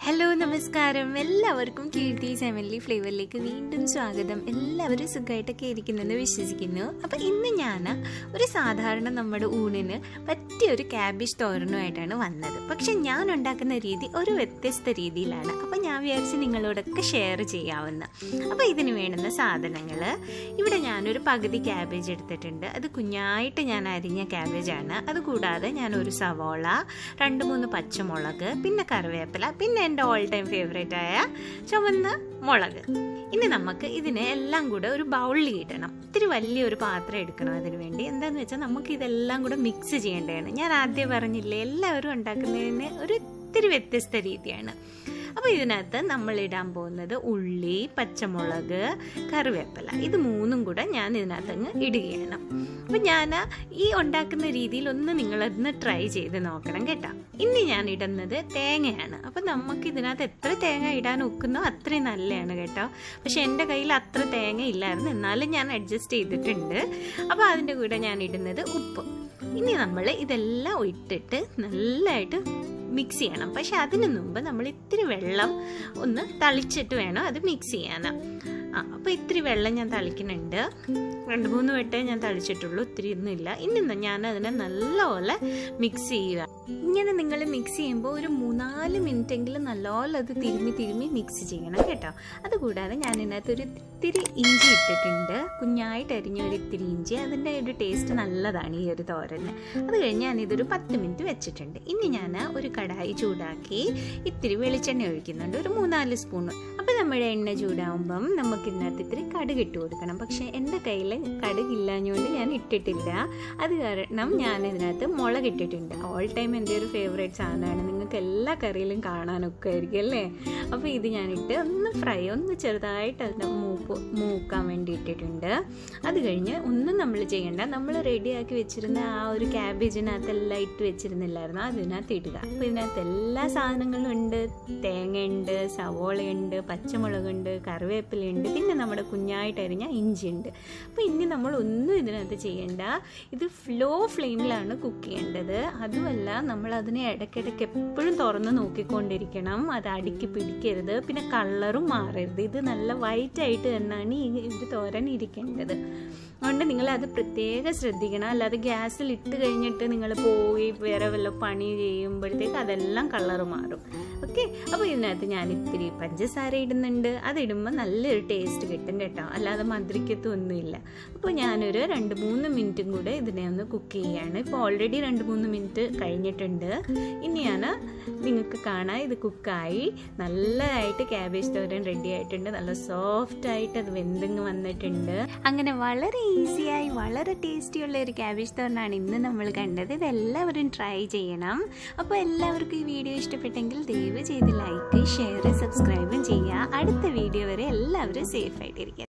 hello നമസ്കാരം എല്ലാവർക്കും കീർത്തി family ഫ്ലേവറിലേക്ക് വീണ്ടും സ്വാഗതം എല്ലാവരും സുഖമായിട്ടൊക്കെ ഇരിക്കുന്നെന്ന് വിശ്വസിക്കുന്നു അപ്പം ഇന്ന് ഞാൻ ഒരു സാധാരണ നമ്മുടെ ഊണിന് പറ്റിയ ഒരു ക്യാബേജ് തോരനുമായിട്ടാണ് വന്നത് പക്ഷെ ഞാൻ ഉണ്ടാക്കുന്ന രീതി ഒരു വ്യത്യസ്ത രീതിയിലാണ് അപ്പം ഞാൻ വിചാരിച്ച് നിങ്ങളോടൊക്കെ ഷെയർ ചെയ്യാവുന്ന അപ്പോൾ ഇതിന് വേണ്ടുന്ന സാധനങ്ങൾ ഇവിടെ ഞാനൊരു പകുതി ക്യാബേജ് എടുത്തിട്ടുണ്ട് അത് കുഞ്ഞായിട്ട് ഞാൻ അരിഞ്ഞ ക്യാബേജാണ് അതുകൂടാതെ ഞാൻ ഒരു സവോള രണ്ട് മൂന്ന് പച്ചമുളക് പിന്നെ കറിവേപ്പില പിന്നെ എൻ്റെ ഓൾ ടൈം ഫേവറേറ്റ് ആയ ചുവന്ന മുളക് ഇനി നമുക്ക് ഇതിനെ എല്ലാം കൂടെ ഒരു ബൗളിൽ ഇടണം ഇത്തിരി വലിയൊരു പാത്രം എടുക്കണം അതിന് വേണ്ടി എന്താണെന്ന് വെച്ചാൽ നമുക്ക് ഇതെല്ലാം കൂടെ മിക്സ് ചെയ്യേണ്ടതാണ് ഞാൻ ആദ്യം പറഞ്ഞില്ലേ എല്ലാവരും ഉണ്ടാക്കുന്നതിന് ഒരു ഇത്തിരി വ്യത്യസ്ത രീതിയാണ് അപ്പോൾ ഇതിനകത്ത് നമ്മൾ ഇടാൻ പോകുന്നത് ഉള്ളി പച്ചമുളക് കറിവേപ്പില ഇത് മൂന്നും കൂടെ ഞാൻ ഇതിനകത്ത് അങ്ങ് ഇടുകയാണ് അപ്പം ഞാൻ ഈ ഉണ്ടാക്കുന്ന രീതിയിൽ ഒന്ന് നിങ്ങളൊന്ന് ട്രൈ ചെയ്ത് നോക്കണം കേട്ടോ ഇനി ഞാൻ ഇടുന്നത് തേങ്ങയാണ് അപ്പം നമുക്ക് ഇതിനകത്ത് എത്ര തേങ്ങ ഇടാൻ ഒക്കുന്നോ അത്രയും നല്ലതാണ് കേട്ടോ പക്ഷെ എൻ്റെ കയ്യിൽ അത്ര തേങ്ങ ഇല്ലായിരുന്നു എന്നാലും ഞാൻ അഡ്ജസ്റ്റ് ചെയ്തിട്ടുണ്ട് അപ്പോൾ അതിൻ്റെ കൂടെ ഞാൻ ഇടുന്നത് ഉപ്പ് ഇനി നമ്മൾ ഇതെല്ലാം ഇട്ടിട്ട് നല്ലതായിട്ട് മിക്സ് ചെയ്യണം പക്ഷെ അതിന് മുമ്പ് നമ്മൾ ഇത്തിരി വെള്ളം ഒന്ന് തളിച്ചിട്ട് വേണം അത് മിക്സ് ചെയ്യാൻ ആ അപ്പോൾ ഇത്തിരി വെള്ളം ഞാൻ തളിക്കുന്നുണ്ട് രണ്ട് മൂന്ന് വട്ടേ ഞാൻ തളിച്ചിട്ടുള്ളൂ ഇത്തിരി ഒന്നും ഇല്ല ഇനി ഞാൻ അതിനെ നല്ലപോലെ മിക്സ് ചെയ്യുക ഇങ്ങനെ നിങ്ങൾ മിക്സ് ചെയ്യുമ്പോൾ ഒരു മൂന്നാല് മിനിറ്റ് എങ്കിലും നല്ലപോലെ അത് തിരുമ്മി തിരുമ്മി മിക്സ് ചെയ്യണം കേട്ടോ അതുകൂടാതെ ഞാൻ ഇതിനകത്ത് ഒരു ഇത്തിരി ഇഞ്ചി ഇട്ടിട്ടുണ്ട് കുഞ്ഞായിട്ട് അരിഞ്ഞ ഒരു ഇത്തിരി ഇഞ്ചി അതിൻ്റെ ഒരു ടേസ്റ്റ് നല്ലതാണ് ഈ ഒരു തോരന് അത് കഴിഞ്ഞ് ഞാനിതൊരു പത്ത് മിനിറ്റ് വെച്ചിട്ടുണ്ട് ഇനി ഞാൻ ഒരു കടായി ചൂടാക്കി ഇത്തിരി വെളിച്ചെണ്ണ ഒഴിക്കുന്നുണ്ട് ഒരു മൂന്നാല് സ്പൂൺ അപ്പോൾ നമ്മുടെ എണ്ണ ചൂടാവുമ്പം നമുക്ക് ഇതിനകത്ത് ഇത്തിരി കടുക് ഇട്ട് കൊടുക്കണം പക്ഷേ എൻ്റെ കയ്യിൽ കടുകില്ലാഞ്ഞുകൊണ്ട് ഞാൻ ഇട്ടിട്ടില്ല അത് കാരണം ഞാൻ ഇതിനകത്ത് മുളക് ഇട്ടിട്ടുണ്ട് ഓൾ ടൈം എൻ്റെ ഒരു ഫേവറേറ്റ് സാധനമാണ് നിങ്ങൾക്ക് എല്ലാ കറിയിലും കാണാനൊക്കെ ആയിരിക്കും അല്ലേ അപ്പോൾ ഇത് ഞാനിട്ട് ഒന്ന് ഫ്രൈ ഒന്ന് ചെറുതായിട്ട് അതിൻ്റെ മൂപ്പ് മൂക്കാൻ വേണ്ടി ഇട്ടിട്ടുണ്ട് അത് കഴിഞ്ഞ് ഒന്നും നമ്മൾ ചെയ്യണ്ട നമ്മൾ റെഡിയാക്കി വെച്ചിരുന്ന ആ ഒരു ക്യാബേജിനകത്തെല്ലാം ഇട്ട് വെച്ചിരുന്നില്ലായിരുന്നു അതിനകത്ത് ഇടുക അപ്പോൾ ഇതിനകത്ത് എല്ലാ സാധനങ്ങളും ഉണ്ട് തേങ്ങയുണ്ട് സവോളയുണ്ട് പച്ചമുളകുണ്ട് കറിവേപ്പിലയുണ്ട് പിന്നെ നമ്മുടെ കുഞ്ഞായിട്ട് അരിഞ്ഞ ഇഞ്ചിയുണ്ട് അപ്പോൾ ഇനി നമ്മൾ ഒന്നും ഇതിനകത്ത് ചെയ്യണ്ട ഇത് ഫ്ലോ ഫ്ലെയിമിലാണ് കുക്ക് ചെയ്യേണ്ടത് അതുമല്ല നമ്മൾ അതിനെ ഇടയ്ക്കിടയ്ക്ക് എപ്പോഴും തുറന്ന് നോക്കിക്കൊണ്ടിരിക്കണം അത് അടുക്കി പിടിക്കരുത് പിന്നെ കളറും മാറരുത് ഇത് നല്ല വൈറ്റ് ആയിട്ട് തന്നെയാണ് ഈ ഇത് തോരൻ ഇരിക്കേണ്ടത് അതുകൊണ്ട് നിങ്ങൾ അത് പ്രത്യേകം ശ്രദ്ധിക്കണം അല്ലാതെ ഗ്യാസിൽ ഇട്ട് കഴിഞ്ഞിട്ട് നിങ്ങൾ പോയി വേറെ വല്ല പണി ചെയ്യുമ്പോഴത്തേക്ക് അതെല്ലാം കളറ് മാറും ഓക്കെ അപ്പോൾ ഇതിനകത്ത് ഞാൻ ഇത്തിരി പഞ്ചസാര ഇടുന്നുണ്ട് അതിടുമ്പോൾ നല്ലൊരു ടേസ്റ്റ് കിട്ടും കേട്ടോ അല്ലാതെ മധുരിക്കത്തൊന്നുമില്ല അപ്പോൾ ഞാനൊരു രണ്ട് മൂന്ന് മിനിറ്റും കൂടെ ഇതിനെ ഒന്ന് കുക്ക് ചെയ്യാണ് ഇപ്പോൾ ഓൾറെഡി രണ്ട് മൂന്ന് മിനിറ്റ് കഴിഞ്ഞിട്ടുണ്ട് ഇനി ഞാൻ നിങ്ങൾക്ക് കാണാം ഇത് കുക്കായി നല്ലതായിട്ട് ക്യാബേജ് തോരൻ റെഡി ആയിട്ടുണ്ട് നല്ല സോഫ്റ്റ് ആയിട്ട് അത് വെന്തിങ്ങ് വന്നിട്ടുണ്ട് അങ്ങനെ വളരെ ഈസിയായി വളരെ ടേസ്റ്റിയുള്ള ഒരു ക്യാബേജ് തോരനാണ് ഇന്ന് നമ്മൾ കണ്ടത് ഇത് എല്ലാവരും ട്രൈ ചെയ്യണം അപ്പോൾ എല്ലാവർക്കും ഈ വീഡിയോ ഇഷ്ടപ്പെട്ടെങ്കിൽ ദയവ് ചെയ്ത് ലൈക്ക് ഷെയർ സബ്സ്ക്രൈബും ചെയ്യുക അടുത്ത വീഡിയോ വരെ എല്ലാവരും സേഫ് ആയിട്ടിരിക്കുക